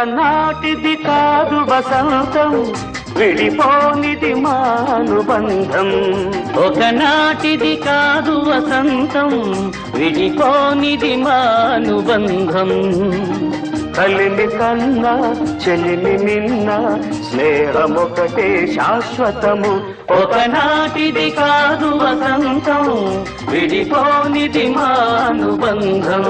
ఒకనాటిది కాదు వసంతం విడిపోనిది మానుబంధం ఒకనాటిది కాదు వసంతం విడిపోనిది మానుబంధం కలిమి కన్నా చెలిమి నిన్న స్నేహమొకటే శాశ్వతము ఒకనాటిది కాదు వసంతం విడిపోనిది మానుబంధం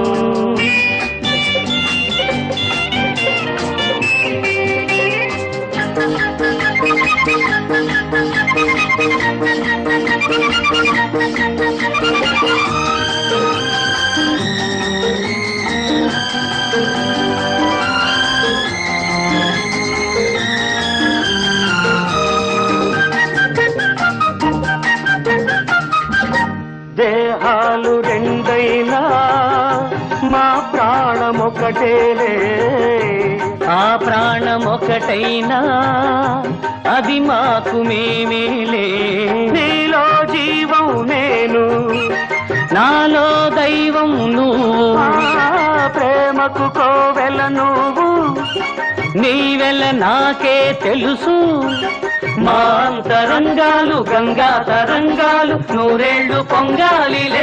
దేహాలు రెండైనా మా ప్రాణమొకటేలే ఆ ప్రాణం ఒకటైనా అది మాకు మేమేలే నీలో జీవం నేను నాలో దైవం నువ్వు ఆ ప్రేమకు కోవెల నువ్వు నీవెల నాకే తెలుసు మా అంతరంగాలు గంగా తరంగాలు నూరేళ్లు పొంగాలిలే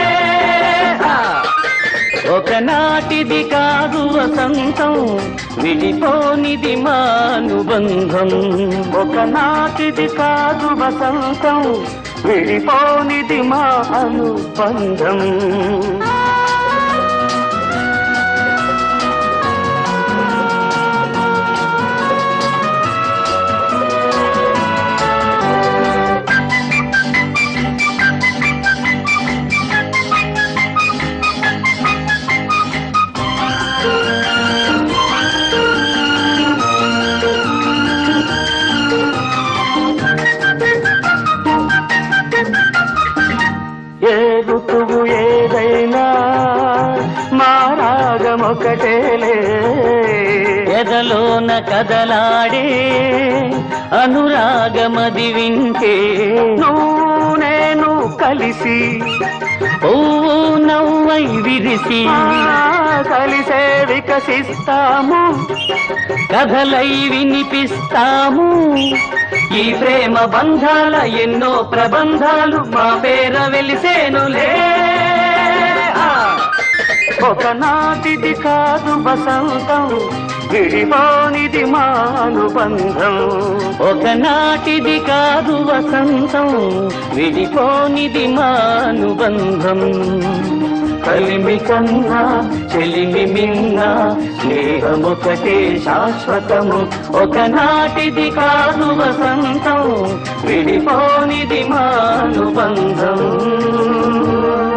ఒకనాటిది కాదు వసంతం విడిపోనిది మానుబంధం ఒకనాటిది కాదు వసంతం విడిపోనిది మా అనుబంధం ఏ ఋతువు ఏదైనా మా రాగమొకటేలే ఎదలోన కదలాడే అనురాగమది వింటే నువ్వు నేను కలిసి పువ్వు నవ్వై విరిసి ఆ, కలిసే వికసిస్తాము కథలై వినిపిస్తాము ఈ ప్రేమ బంధాల ఎన్నో ప్రబంధాలు మా పేర వెలిసేనులే ఆ! ఒకనాటిది కాదు వసంతం విడిపోనిది మానుబంధం ఒకనాటిది కాదు వసంతం విడిపోనిది మానుబంధం కలిమి కన్నా చెలిమి మిన్న స్నేహమొకటే శాశ్వతము ఒకనాటిది కాదు వసంతం విడిపోనిది మానుబంధం